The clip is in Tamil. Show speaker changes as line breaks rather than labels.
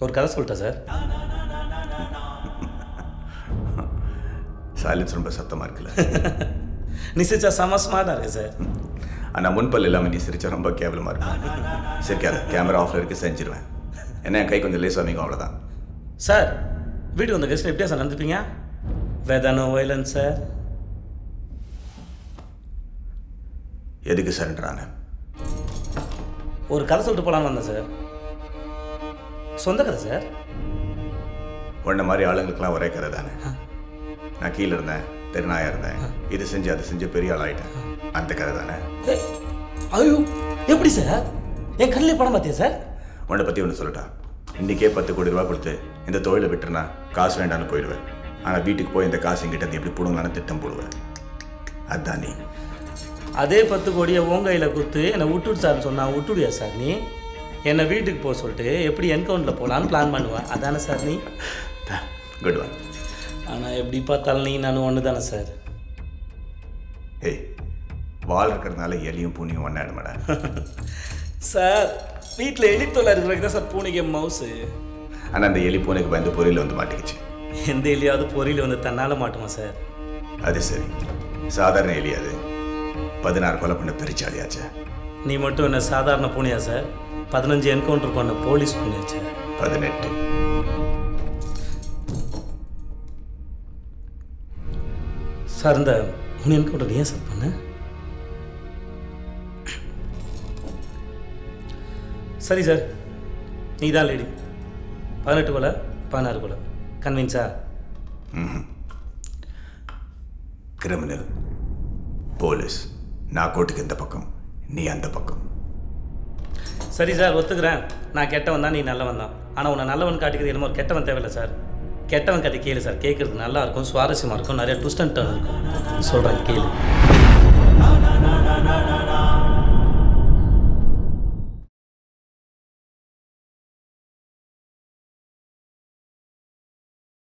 ஒரு கதை சொல்லிட்டேன் சார்
சைலன்ஸ் ரொம்ப சத்தமாக இருக்குல்ல
நீ சிரிச்சா செம ஸ்மார்ட்டாக இருக்கு சார்
ஆனால் முன்பல் இல்லாமல் நீ சிரிச்சா ரொம்ப கேவலமாக இருக்கும் சிரிக்காத கேமரா ஆஃப்ல இருக்கு செஞ்சிருவேன் என்ன என் கை கொஞ்சம் லேஸ் அமைக்கும் அவ்வளோதான்
சார் வீட்டுக்கு வந்த கெஸ்ட் எப்படியா சார் நடந்துப்பீங்க வேதானோ வயலன்ஸ் சார்
எதுக்கு சரண்டரான
ஒரு கதை சொல்லிட்டு போகலான்னு வந்தேன் சார் சொந்த கதை சார்
உன்ன மாதிரி ஆளுங்களுக்கெல்லாம் ஒரே கதை தானே நான் கீழே இருந்தேன் தெருநாயா இருந்தேன் இது செஞ்சு அது செஞ்சு பெரிய ஆள் ஆயிட்டேன் அந்த கதை தானே
ஏய், ஐயோ எப்படி சார் என் கண்ணிலே படம் பார்த்தியா சார்
உன்னை பற்றி ஒன்று சொல்லட்டா இன்றைக்கே பத்து கோடி ரூபா கொடுத்து இந்த தொழிலை விட்டுருனா காசு வேண்டாம்னு போயிடுவேன் ஆனால் வீட்டுக்கு போய் இந்த காசு எங்கிட்ட இருந்து எப்படி பிடுங்கலான்னு திட்டம் போடுவேன் அதான் நீ
அதே பத்து கோடியை உன் கையில் கொடுத்து என்னை விட்டுடு சார்னு சொன்னா விட்டுடுயா சார் நீ என்னை வீட்டுக்கு போக சொல்லிட்டு எப்படி என்கவுண்டில் போகலான்னு பிளான் பண்ணுவேன் அதானே சார் நீ
குட் ஒன்
ஆனால் எப்படி பார்த்தாலும் நீ நானும் ஒன்று தானே சார்
ஏய் வால் இருக்கிறதுனால எலியும் பூனியும் ஒன்றாயிட மேடம்
சார் வீட்டில் எலித்தொலை இருக்கிறதுக்கு தான் சார் பூனைக்கு மவுஸு
ஆனால் அந்த எலி பூனைக்கு பயந்து பொரியல் வந்து மாட்டிக்கிச்சு
எந்த எலியாவது பொறியில் வந்து தன்னால் மாட்டுமா சார்
அது சரி சாதாரண எலி அது பதினாறு கொலை பண்ண பெருச்சாலியாச்சே
நீ மட்டும் என்ன சாதாரண பூனையா சார் பதினஞ்சு என்கவுண்டர் பண்ண போலீஸ் பூனையா சார்
பதினெட்டு
சார் இந்த மூணு என்கவுண்டர் ஏன் சார் பண்ண சரி சார் நீ தான் லேடி பதினெட்டு கொலை பதினாறு கொலை கன்வின்ஸா
கிரிமினல் போலீஸ் நான் கோட்டுக்கு இந்த பக்கம் நீ அந்த பக்கம்
சரி சார் ஒத்துக்கிறேன் நான் கெட்டவன் தான் நீ நல்லவன் தான் ஆனால் உன்னை நல்லவன் காட்டிக்கிறது என்னமோ ஒரு கெட்டவன் தேவையில்ல சார் கெட்டவன் கதை கேளு சார் கேட்குறது நல்லா இருக்கும் சுவாரஸ்யமாக இருக்கும் நிறைய ட்விஸ்ட் அண்ட் டர்ன் இருக்கும் சொல்கிறேன் கேளு